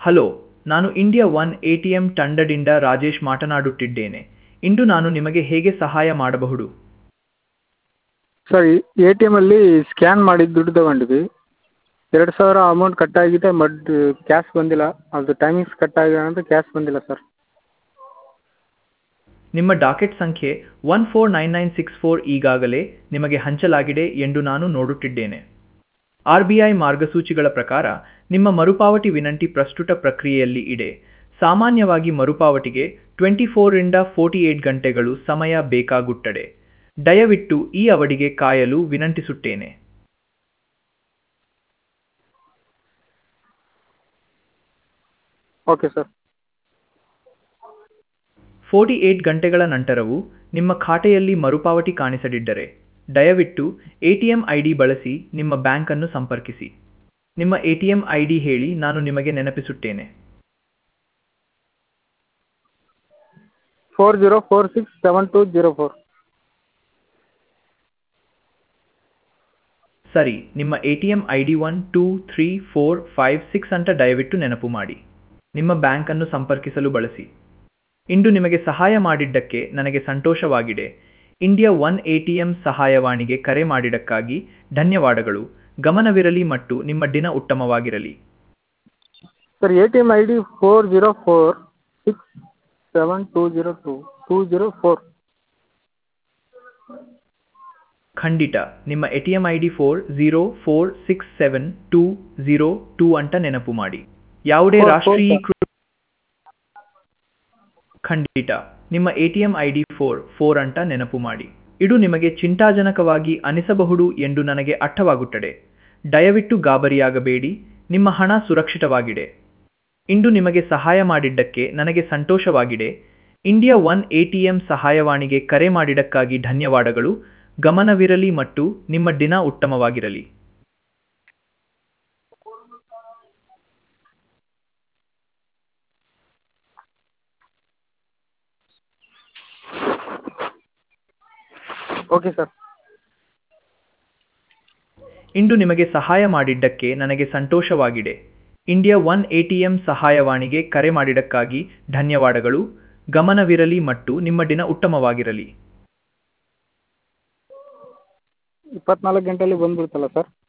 hello ನಾನು India one A T M ತಂಡದಿಂದ ರಾಜೇಶ್ ಮಾತನಾಡುತ್ತಿದ್ದೇನೆ ಇಂದು ನಾನು ನಿಮಗೆ ಹೇಗೆ ಸಹಾಯ ಮಾಡಬಹುದು ಸರ್ ಎ ಟಿ ಎಮಲ್ಲಿ ಸ್ಕ್ಯಾನ್ ಮಾಡಿ ದುಡ್ಡು ತಗೊಂಡ್ವಿ ಎರಡು ಸಾವಿರ ಅಮೌಂಟ್ ಕಟ್ಟಾಗಿದೆ ಬಟ್ ಕ್ಯಾಶ್ ಬಂದಿಲ್ಲ ಅದು ಟೈಮಿಂಗ್ಸ್ ಕಟ್ಟಾಗಿದೆ ಅಂತ ಕ್ಯಾಶ್ ಬಂದಿಲ್ಲ ಸರ್ ನಿಮ್ಮ ಡಾಕೆಟ್ ಸಂಖ್ಯೆ one four nine nine six four ಈಗಾಗಲೇ ನಿಮಗೆ ಹಂಚಲಾಗಿದೆ ಎಂದು ನಾನು ನೋಡುತ್ತಿದ್ದೇನೆ ಆರ್ ಬಿ ಐ ಮಾರ್ಗಸೂಚಿಗಳ ಪ್ರಕಾರ ನಿಮ್ಮ ಮರುಪಾವತಿ ವಿನಂತಿ ಪ್ರಸ್ತುತ ಪ್ರಕ್ರಿಯೆಯಲ್ಲಿ ಇದೆ ಸಾಮಾನ್ಯವಾಗಿ ಮರುಪಾವತಿಗೆ ಟ್ವೆಂಟಿ ಫೋರಿಂದ ಫೋರ್ಟಿ ಏಟ್ ಗಂಟೆಗಳು ಸಮಯ ಬೇಕಾಗುತ್ತದೆ ದಯವಿಟ್ಟು ಈ ಅವಧಿಗೆ ಕಾಯಲು ವಿನಂತಿಸುತ್ತೇನೆ ಓಕೆ ಸರ್ ಫೋರ್ಟಿ ಏಟ್ ಗಂಟೆಗಳ ನಂತರವೂ ನಿಮ್ಮ ಖಾತೆಯಲ್ಲಿ ಮರುಪಾವತಿ ಕಾಣಿಸದಿದ್ದರೆ ದಯವಿಟ್ಟು A T M I D ಬಳಸಿ ನಿಮ್ಮ ಬ್ಯಾಂಕನ್ನು ಸಂಪರ್ಕಿಸಿ ನಿಮ್ಮ A T M I D ಹೇಳಿ ನಾನು ನಿಮಗೆ ನೆನಪಿಸುತ್ತೇನೆ four zero four six seven two zero four ಸರಿ ನಿಮ್ಮ A T M I D one two three four five six ಅಂತ ದಯವಿಟ್ಟು ನೆನಪು ಮಾಡಿ ನಿಮ್ಮ ಬ್ಯಾಂಕನ್ನು ಸಂಪರ್ಕಿಸಲು ಬಳಸಿ ಇಂದು ನಿಮಗೆ ಸಹಾಯ ಮಾಡಿದ್ದಕ್ಕೆ ನನಗೆ ಸಂತೋಷವಾಗಿದೆ India one A T M ಸಹಾಯವಾಣಿಗೆ ಕರೆ ಮಾಡಿದ್ದಕ್ಕಾಗಿ ಧನ್ಯವಾದಗಳು ಗಮನವಿರಲಿ ಮತ್ತು ನಿಮ್ಮ ದಿನ ಉತ್ತಮವಾಗಿರಲಿ sir A T M I D four zero four six seven two zero two two zero four ಖಂಡಿತ ನಿಮ್ಮ A T M I D four zero four six seven two zero two ಅಂತ ನೆನಪು ಮಾಡಿ ಯಾವುದೇ Four, four, ರಾಷ್ಟ್ರೀಕೃತ ಖಂಡಿತ ನಿಮ್ಮ A T M I D four four ಅಂತ ನೆನಪು ಮಾಡಿ ಇದು ನಿಮಗೆ ಚಿಂತಾಜನಕವಾಗಿ ಅನಿಸಬಹುದು ಎಂದು ನನಗೆ ಅರ್ಥವಾಗುತ್ತದೆ ದಯವಿಟ್ಟು ಗಾಬರಿಯಾಗಬೇಡಿ ನಿಮ್ಮ ಹಣ ಸುರಕ್ಷಿತವಾಗಿದೆ ಇಂದು ನಿಮಗೆ ಸಹಾಯ ಮಾಡಿದ್ದಕ್ಕೆ ನನಗೆ ಸಂತೋಷವಾಗಿದೆ India one A T M ಸಹಾಯವಾಣಿಗೆ ಕರೆ ಮಾಡಿದ್ದಕ್ಕಾಗಿ ಧನ್ಯವಾದಗಳು ಗಮನವಿರಲಿ ಮತ್ತು ನಿಮ್ಮ ದಿನ ಉತ್ತಮವಾಗಿರಲಿ ಓಕೆ ಸರ್ ಇಂದು ನಿಮಗೆ ಸಹಾಯ ಮಾಡಿದ್ದಕ್ಕೆ ನನಗೆ ಸಂತೋಷವಾಗಿದೆ India one A T M ಸಹಾಯವಾಣಿಗೆ ಕರೆ ಮಾಡಿದ್ದಕ್ಕಾಗಿ ಧನ್ಯವಾದಗಳು ಗಮನವಿರಲಿ ಮತ್ತು ನಿಮ್ಮ ದಿನ ಉತ್ತಮವಾಗಿರಲಿ ಇಪ್ಪತ್ನಾಲ್ಕು ಗಂಟೆಯಲ್ಲಿ ಬಂದ್ಬಿಡ್ತಲ್ಲ ಸರ್